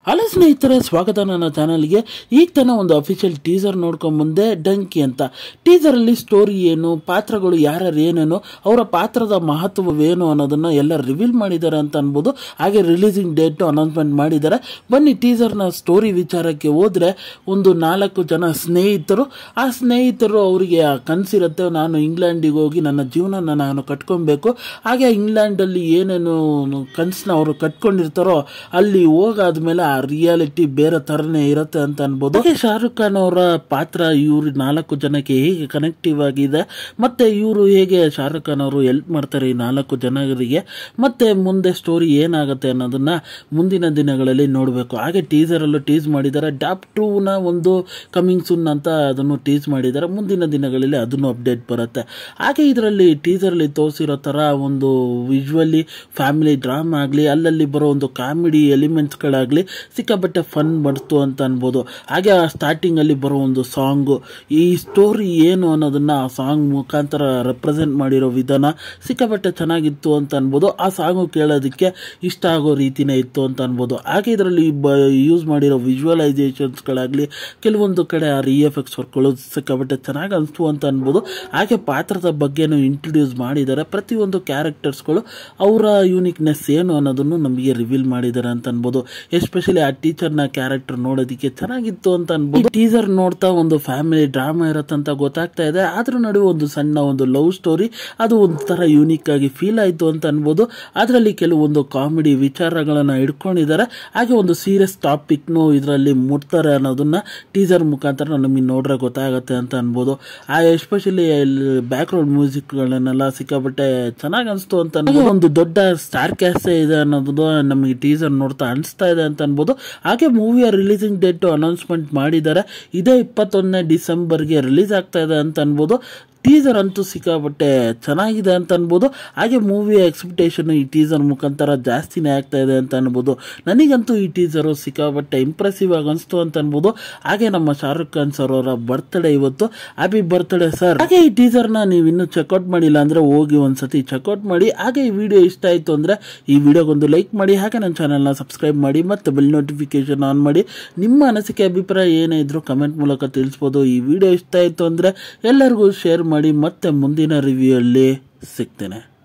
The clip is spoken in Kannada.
ಹಲೋ ಸ್ನೇಹಿತರೆ ಸ್ವಾಗತ ನನ್ನ ಚಾನಲ್ಗೆ ಈಗ ತನ ಒಂದು ಅಫಿಷಿಯಲ್ ಟೀಸರ್ ನೋಡ್ಕೊಂಬಂದೆ ಡಂಕಿ ಅಂತ ಟೀಸರಲ್ಲಿ ಸ್ಟೋರಿ ಏನು ಪಾತ್ರಗಳು ಯಾರ್ಯಾರು ಏನೇನು ಅವರ ಪಾತ್ರದ ಮಹತ್ವವೇನು ಅನ್ನೋದನ್ನ ಎಲ್ಲ ರಿವೀಲ್ ಮಾಡಿದ್ದಾರೆ ಅಂತ ಅನ್ಬೋದು ಹಾಗೆ ರಿಲೀಸಿಂಗ್ ಡೇಟು ಅನೌನ್ಸ್ಮೆಂಟ್ ಮಾಡಿದ್ದಾರೆ ಬನ್ನಿ ಟೀಸರ್ನ ಸ್ಟೋರಿ ವಿಚಾರಕ್ಕೆ ಹೋದ್ರೆ ಒಂದು ನಾಲ್ಕು ಜನ ಸ್ನೇಹಿತರು ಆ ಸ್ನೇಹಿತರು ಅವರಿಗೆ ಕನಸಿರುತ್ತೆ ನಾನು ಇಂಗ್ಲೆಂಡಿಗೆ ಹೋಗಿ ನನ್ನ ಜೀವನನ ನಾನು ಕಟ್ಕೊಬೇಕು ಹಾಗೆ ಇಂಗ್ಲೆಂಡಲ್ಲಿ ಏನೇನು ಕನಸನ್ನ ಅವರು ಕಟ್ಕೊಂಡಿರ್ತಾರೋ ಅಲ್ಲಿ ಹೋಗಾದ್ಮೇಲೆ ಆ ರಿಯಾಲಿಟಿ ಬೇರೆ ಥರನೇ ಇರುತ್ತೆ ಅಂತ ಅನ್ಬೋದು ಹಾಗೆ ಶಾರುಖ್ ಖಾನ್ ಅವರ ಪಾತ್ರ ಇವ್ರು ನಾಲ್ಕು ಜನಕ್ಕೆ ಹೇಗೆ ಕನೆಕ್ಟಿವ್ ಆಗಿದೆ ಮತ್ತೆ ಇವರು ಹೇಗೆ ಶಾರುಖ್ ಖಾನ್ ಅವರು ಹೆಲ್ಪ್ ಮಾಡ್ತಾರೆ ಈ ನಾಲ್ಕು ಜನರಿಗೆ ಮತ್ತೆ ಮುಂದೆ ಸ್ಟೋರಿ ಏನಾಗುತ್ತೆ ಅನ್ನೋದನ್ನ ಮುಂದಿನ ದಿನಗಳಲ್ಲಿ ನೋಡಬೇಕು ಹಾಗೆ ಟೀಸರಲ್ಲೂ ಟೀಸ್ ಮಾಡಿದ್ದಾರೆ ಡಾಪ್ ಟೂನ ಒಂದು ಕಮಿಂಗ್ ಸುನ್ ಅಂತ ಅದನ್ನು ಟೀಸ್ ಮಾಡಿದ್ದಾರೆ ಮುಂದಿನ ದಿನಗಳಲ್ಲಿ ಅದನ್ನು ಅಪ್ಡೇಟ್ ಬರುತ್ತೆ ಹಾಗೆ ಇದರಲ್ಲಿ ಟೀಸರಲ್ಲಿ ತೋರಿಸಿರೋ ಥರ ಒಂದು ವಿಜುವಲಿ ಫ್ಯಾಮಿಲಿ ಡ್ರಾಮಾ ಆಗಲಿ ಅಲ್ಲಲ್ಲಿ ಬರೋ ಒಂದು ಕಾಮಿಡಿ ಎಲಿಮೆಂಟ್ಸ್ಗಳಾಗಲಿ ಸಿಕ್ಕಾಪಟ್ಟೆ ಫನ್ ಬಂತು ಅಂತ ಅನ್ಬೋದು ಹಾಗೆ ಆ ಸ್ಟಾರ್ಟಿಂಗಲ್ಲಿ ಬರೋ ಒಂದು ಸಾಂಗು ಈ ಸ್ಟೋರಿ ಏನು ಅನ್ನೋದನ್ನ ಆ ಸಾಂಗ್ ಮುಖಾಂತರ ರೆಪ್ರೆಸೆಂಟ್ ಮಾಡಿರೋ ವಿಧಾನ ಸಿಕ್ಕಾಪಟ್ಟೆ ಚೆನ್ನಾಗಿತ್ತು ಅಂತ ಅನ್ಬೋದು ಆ ಸಾಂಗು ಕೇಳೋದಕ್ಕೆ ಇಷ್ಟ ಆಗೋ ರೀತಿನೇ ಇತ್ತು ಅಂತ ಅನ್ಬೋದು ಹಾಗೆ ಇದರಲ್ಲಿ ಬ ಯೂಸ್ ಮಾಡಿರೋ ವಿಜುವಲೈಸೇಷನ್ಸ್ಗಳಾಗಲಿ ಕೆಲವೊಂದು ಕಡೆ ಆ ರಿ ಎಫ್ ಎಕ್ಸ್ ವರ್ಕ್ಗಳು ಸಿಕ್ಕಾಪಟ್ಟೆ ಚೆನ್ನಾಗಿ ಅನಿಸ್ತು ಅಂತ ಅನ್ಬೋದು ಹಾಗೆ ಪಾತ್ರದ ಬಗ್ಗೆನೂ ಇಂಟ್ರೊಡ್ಯೂಸ್ ಮಾಡಿದ್ದಾರೆ ಪ್ರತಿಯೊಂದು ಕ್ಯಾರೆಕ್ಟರ್ಸ್ಗಳು ಅವರ ಯೂನಿಕ್ನೆಸ್ ಏನು ಅನ್ನೋದನ್ನು ನಮಗೆ ರಿವೀಲ್ ಮಾಡಿದ್ದಾರೆ ಅಂತ ಅನ್ಬೋದು ಎಸ್ಪೆಷಲಿ ಆ ಟೀಚರ್ನ ಕ್ಯಾರೆಕ್ಟರ್ ನೋಡೋದಕ್ಕೆ ಚೆನ್ನಾಗಿತ್ತು ಅಂತ ಅನ್ಬೋದು ಟೀಸರ್ ನೋಡ್ತಾ ಒಂದು ಫ್ಯಾಮಿಲಿ ಡ್ರಾಮಾ ಇರತ್ತಂತ ಗೊತ್ತಾಗ್ತಾ ಇದೆ ಅದ್ರ ನಡುವೆ ಒಂದು ಸಣ್ಣ ಒಂದು ಲವ್ ಸ್ಟೋರಿ ಅದು ಒಂಥರ ಯೂನಿಕ್ ಆಗಿ ಫೀಲ್ ಆಯಿತು ಅಂತ ಅನ್ಬೋದು ಅದರಲ್ಲಿ ಕೆಲವೊಂದು ಕಾಮಿಡಿ ವಿಚಾರಗಳನ್ನ ಇಟ್ಕೊಂಡಿದ್ದಾರೆ ಹಾಗೆ ಒಂದು ಸೀರಿಯಸ್ ಟಾಪಿಕ್ನು ಇದರಲ್ಲಿ ಮುಟ್ತಾರೆ ಅನ್ನೋದನ್ನ ಟೀಸರ್ ಮುಖಾಂತರ ನಮಗೆ ನೋಡ್ರೆ ಗೊತ್ತಾಗುತ್ತೆ ಅಂತ ಅನ್ಬೋದು ಆ ಎಸ್ಪೆಷಲಿ ಬ್ಯಾಕ್ಗ್ರೌಂಡ್ ಮ್ಯೂಸಿಕ್ಗಳನ್ನೆಲ್ಲ ಸಿಕ್ಕಾಪಟ್ಟೆ ಚೆನ್ನಾಗಿ ಅನಿಸ್ತು ಅಂತ ಅನ್ಬೋದು ಒಂದು ದೊಡ್ಡ ಸ್ಟಾರ್ ಕ್ಯಾಸೆ ಇದೆ ಅನ್ನೋದು ನಮಗೆ ಟೀಸರ್ ನೋಡ್ತಾ ಅನಿಸ್ತಾ ಇದೆ ಅಂತ ಅನ್ಬೋದು ಹಾಗೆ ಮೂವಿಯ ರಿಲೀಸಿಂಗ್ ಡೇಟ್ ಅನೌನ್ಸ್ಮೆಂಟ್ ಮಾಡಿದ್ದಾರೆ ಇದೇ ಇಪ್ಪತ್ತೊಂದನೇ ಡಿಸೆಂಬರ್ಗೆ ರಿಲೀಸ್ ಆಗ್ತಾ ಇದೆ ಅಂತ ಅನ್ಬೋದು ಟೀಸರ್ ಅಂತೂ ಸಿಕ್ಕಾಪಟ್ಟೆ ಚೆನ್ನಾಗಿದೆ ಅಂತ ಅನ್ಬೋದು ಹಾಗೆ ಮೂವಿಯ ಎಕ್ಸ್ಪೆಕ್ಟೇಷನ್ ಈ ಟೀಸರ್ ಮುಖಾಂತರ ಜಾಸ್ತಿನೇ ಆಗ್ತಾ ಇದೆ ಅಂತ ಅನ್ಬೋದು ನನಗಂತೂ ಈ ಟೀಸರು ಸಿಕ್ಕಾಪಟ್ಟೆ ಇಂಪ್ರೆಸಿವ್ ಆಗಿ ಅನಿಸ್ತು ಅಂತ ಅನ್ಬೋದು ಹಾಗೆ ನಮ್ಮ ಶಾರುಖ್ ಖಾನ್ ಸರ್ ಅವರ ಬರ್ತ್ಡೇ ಇವತ್ತು ಹ್ಯಾಪಿ ಬರ್ತ್ಡೇ ಸರ್ ಹಾಗೆ ಈ ಟೀಸರ್ನ ನೀವು ಇನ್ನೂ ಚೆಕ್ಔಟ್ ಮಾಡಿಲ್ಲ ಅಂದರೆ ಹೋಗಿ ಒಂದ್ಸತಿ ಚೆಕ್ಔಟ್ ಮಾಡಿ ಹಾಗೆ ಈ ವಿಡಿಯೋ ಇಷ್ಟ ಆಯಿತು ಅಂದರೆ ಈ ವಿಡಿಯೋಗೊಂದು ಲೈಕ್ ಮಾಡಿ ಹಾಗೆ ನನ್ನ ಚಾನಲ್ನ ಸಬ್ಸ್ಕ್ರೈಬ್ ಮಾಡಿ ಮತ್ತು ಬೆಲ್ ನೋಟಿಫಿಕೇಶನ್ ಆನ್ ಮಾಡಿ ನಿಮ್ಮ ಅನಿಸಿಕೆ ಅಭಿಪ್ರಾಯ ಏನೇ ಇದ್ರೂ ಕಮೆಂಟ್ ಮೂಲಕ ತಿಳಿಸ್ಬೋದು ಈ ವಿಡಿಯೋ ಇಷ್ಟ ಆಯಿತು ಅಂದರೆ ಎಲ್ಲರಿಗೂ ಶೇರ್ ಮಾಡಿ ಮತ್ತೆ ಮುಂದಿನ ರಿವ್ಯೂ ಅಲ್ಲಿ ಸಿಗ್ತೇನೆ